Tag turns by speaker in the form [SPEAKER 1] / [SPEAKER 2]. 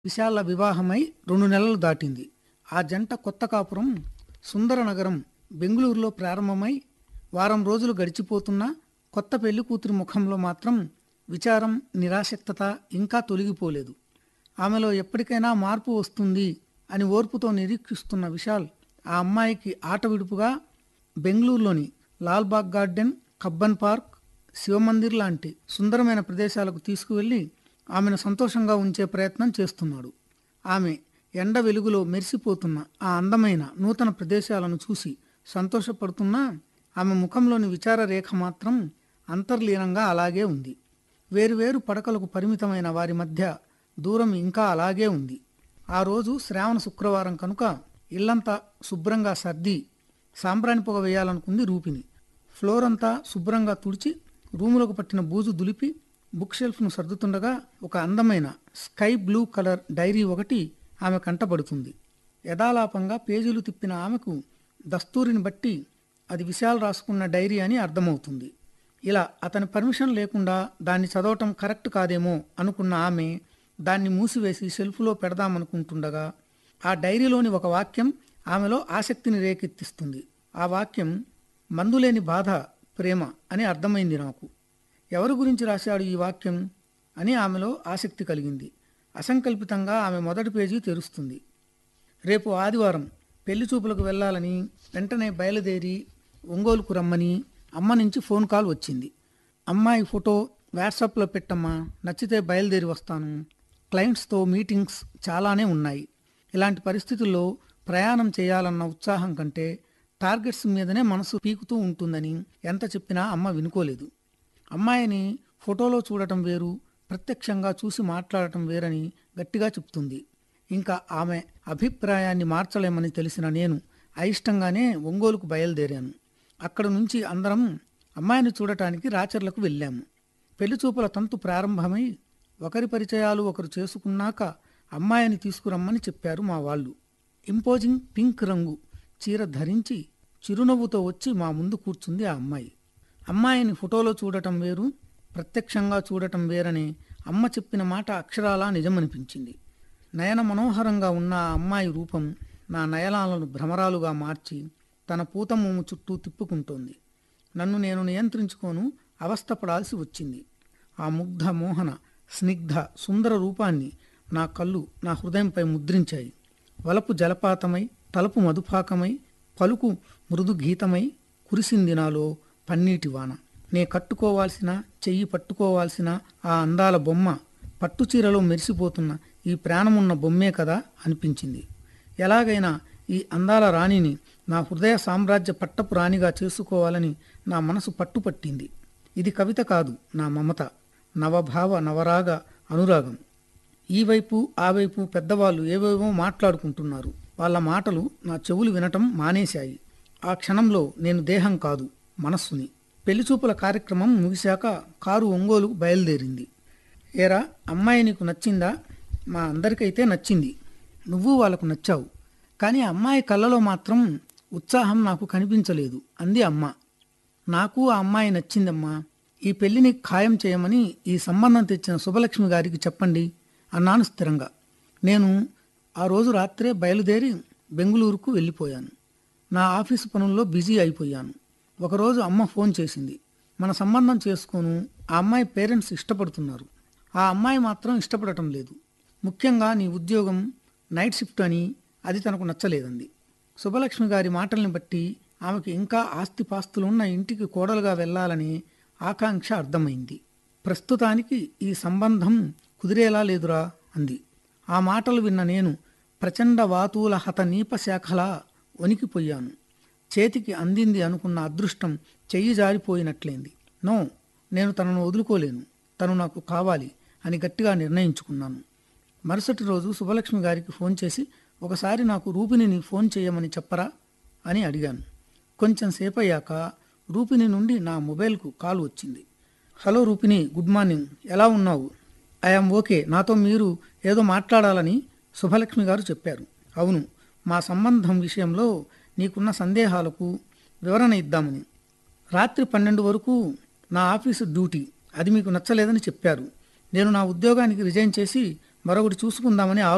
[SPEAKER 1] విశాల వివాహమై రెండు నెలలు దాటింది ఆ జంట కొత్త కాపురం సుందర నగరం బెంగుళూరులో ప్రారంభమై వారం రోజులు గడిచిపోతున్నా కొత్త పెళ్లి కూతురి ముఖంలో మాత్రం విచారం నిరాసక్తత ఇంకా తొలగిపోలేదు ఆమెలో ఎప్పటికైనా మార్పు వస్తుంది అని ఓర్పుతో నిరీక్షిస్తున్న విశాల్ ఆ అమ్మాయికి ఆట విడుపుగా బెంగళూరులోని Lalbagh garden Cubbon park Shivamandir లాంటి సుందరమైన ప్రదేశాలకు తీసుకువెళ్ళి ఆమెను సంతోషంగా ఉంచే ప్రయత్నం చేస్తున్నాడు ఆమె ఎండ వెలుగులో మెరిసిపోతున్న ఆ అందమైన నూతన ప్రదేశాలను చూసి సంతోషపడుతున్నా ఆమె ముఖంలోని విచార రేఖ మాత్రం అంతర్లీనంగా అలాగే ఉంది వేరువేరు పడకలకు పరిమితమైన వారి మధ్య దూరం ఇంకా అలాగే ఉంది ఆ రోజు శ్రావణ శుక్రవారం కనుక ఇల్లంతా శుభ్రంగా సర్ది సాంబ్రాణి పొగ వేయాలనుకుంది రూపిని ఫ్లోర్ అంతా శుభ్రంగా తుడిచి రూములకు పట్టిన బూజు దులిపి బుక్ షెల్ఫ్ను సర్దుతుండగా ఒక అందమైన స్కై బ్లూ కలర్ డైరీ ఒకటి ఆమె కంటపడుతుంది యథాలాపంగా పేజీలు తిప్పిన ఆమెకు దస్తూరిని బట్టి అది విశాల్ రాసుకున్న డైరీ అని అర్థమవుతుంది ఇలా అతని పర్మిషన్ లేకుండా దాన్ని చదవటం కరెక్ట్ కాదేమో అనుకున్న ఆమె దాన్ని మూసివేసి షెల్ఫ్లో పెడదామనుకుంటుండగా ఆ డైరీలోని ఒక వాక్యం ఆమెలో ఆసక్తిని రేకెత్తిస్తుంది ఆ వాక్యం మందులేని బాధ ప్రేమ అని అర్థమైంది నాకు ఎవరి గురించి రాశాడు ఈ వాక్యం అని ఆమెలో ఆసక్తి కలిగింది అసంకల్పితంగా ఆమె మొదటి పేజీ తెరుస్తుంది రేపు ఆదివారం పెళ్లి చూపులకు వెళ్ళాలని వెంటనే బయలుదేరి ఒంగోలుకు రమ్మని అమ్మ నుంచి ఫోన్ కాల్ వచ్చింది అమ్మాయి ఫోటో వాట్సాప్లో పెట్టమ్మా నచ్చితే బయలుదేరి వస్తాను క్లయింట్స్తో మీటింగ్స్ చాలానే ఉన్నాయి ఇలాంటి పరిస్థితుల్లో ప్రయాణం చేయాలన్న ఉత్సాహం కంటే టార్గెట్స్ మీదనే మనసు పీకుతూ ఉంటుందని ఎంత చెప్పినా అమ్మ వినుకోలేదు అమ్మాయిని ఫోటోలో చూడటం వేరు ప్రత్యక్షంగా చూసి మాట్లాడటం వేరని గట్టిగా చెప్తుంది ఇంకా ఆమె అభిప్రాయాన్ని మార్చలేమని తెలిసిన నేను అయిష్టంగానే ఒంగోలుకు బయలుదేరాను అక్కడ నుంచి అందరం అమ్మాయిని చూడటానికి రాచర్లకు వెళ్ళాము పెళ్లిచూపుల తంతు ప్రారంభమై ఒకరి పరిచయాలు ఒకరు చేసుకున్నాక అమ్మాయిని తీసుకురమ్మని చెప్పారు మా వాళ్ళు ఇంపోజింగ్ పింక్ రంగు చీర ధరించి చిరునవ్వుతో వచ్చి మా ముందు కూర్చుంది ఆ అమ్మాయి అమ్మాయిని ఫోటోలో చూడటం వేరు ప్రత్యక్షంగా చూడటం వేరని అమ్మ చెప్పిన మాట అక్షరాలా నిజమనిపించింది నయన మనోహరంగా ఉన్న ఆ అమ్మాయి రూపం నా నయనాలను భ్రమరాలుగా మార్చి తన పూతమూము చుట్టూ తిప్పుకుంటోంది నన్ను నేను నియంత్రించుకోను అవస్థపడాల్సి వచ్చింది ఆ ముగ్ధ మోహన స్నిగ్ధ సుందర రూపాన్ని నా కళ్ళు నా హృదయంపై ముద్రించాయి వలపు జలపాతమై తలుపు మధుపాకమై పలుకు మృదు గీతమై కురిసింది నాలో పన్నీటి వాన నే కట్టుకోవాల్సిన చెయ్యి పట్టుకోవాల్సిన ఆ అందాల బొమ్మ పట్టుచీరలో మెరిసిపోతున్న ఈ ప్రాణమున్న బొమ్మే కదా అనిపించింది ఎలాగైనా ఈ అందాల రాణిని నా హృదయ సామ్రాజ్య పట్టపు రాణిగా చేసుకోవాలని నా మనసు పట్టుపట్టింది ఇది కవిత కాదు నా మమత నవభావ నవరాగ అనురాగం ఈ వైపు ఆ వైపు పెద్దవాళ్ళు ఏవేవో మాట్లాడుకుంటున్నారు వాళ్ళ మాటలు నా చెవులు వినటం మానేశాయి ఆ క్షణంలో నేను దేహం కాదు మనస్సుని పెళ్లిచూపుల కార్యక్రమం ముగిశాక కారు ఒంగోలు బయలుదేరింది ఏరా అమ్మాయి నీకు నచ్చిందా మా అందరికైతే నచ్చింది నువ్వు వాళ్ళకు నచ్చావు కానీ అమ్మాయి కళ్ళలో మాత్రం ఉత్సాహం నాకు కనిపించలేదు అంది అమ్మ నాకు ఆ అమ్మాయి నచ్చిందమ్మా ఈ పెళ్లిని ఖాయం చేయమని ఈ సంబంధం తెచ్చిన శుభలక్ష్మి గారికి చెప్పండి అన్నాను స్థిరంగా నేను ఆ రోజు రాత్రే బయలుదేరి బెంగుళూరుకు వెళ్ళిపోయాను నా ఆఫీసు పనుల్లో బిజీ అయిపోయాను ఒకరోజు అమ్మ ఫోన్ చేసింది మన సంబంధం చేసుకోను ఆ అమ్మాయి పేరెంట్స్ ఇష్టపడుతున్నారు ఆ అమ్మాయి మాత్రం ఇష్టపడటం లేదు ముఖ్యంగా నీ ఉద్యోగం నైట్ షిఫ్ట్ అని అది తనకు నచ్చలేదంది శుభలక్ష్మి గారి మాటల్ని బట్టి ఆమెకి ఇంకా ఆస్తిపాస్తులున్న ఇంటికి కోడలుగా వెళ్ళాలని ఆకాంక్ష అర్థమైంది ప్రస్తుతానికి ఈ సంబంధం కుదిరేలా లేదురా అంది ఆ మాటలు విన్న నేను ప్రచండ వాతూల హత నీప శాఖలా వణికిపోయాను చేతికి అందింది అనుకున్న అదృష్టం చెయ్యి జారిపోయినట్లయింది నో నేను తనను వదులుకోలేను తను నాకు కావాలి అని గట్టిగా నిర్ణయించుకున్నాను మరుసటి రోజు శుభలక్ష్మి గారికి ఫోన్ చేసి ఒకసారి నాకు రూపిణిని ఫోన్ చేయమని చెప్పరా అని అడిగాను కొంచెం సేపు అయ్యాక రూపిణి నుండి నా మొబైల్కు కాల్ వచ్చింది హలో రూపిణి గుడ్ మార్నింగ్ ఎలా ఉన్నావు ఐఆమ్ ఓకే నాతో మీరు ఏదో మాట్లాడాలని శుభలక్ష్మి గారు చెప్పారు అవును మా సంబంధం విషయంలో నీకున్న సందేహాలకు వివరణ ఇద్దామని రాత్రి పన్నెండు వరకు నా ఆఫీసు డ్యూటీ అది మీకు నచ్చలేదని చెప్పారు నేను నా ఉద్యోగానికి రిజైన్ చేసి మరొకటి చూసుకుందామని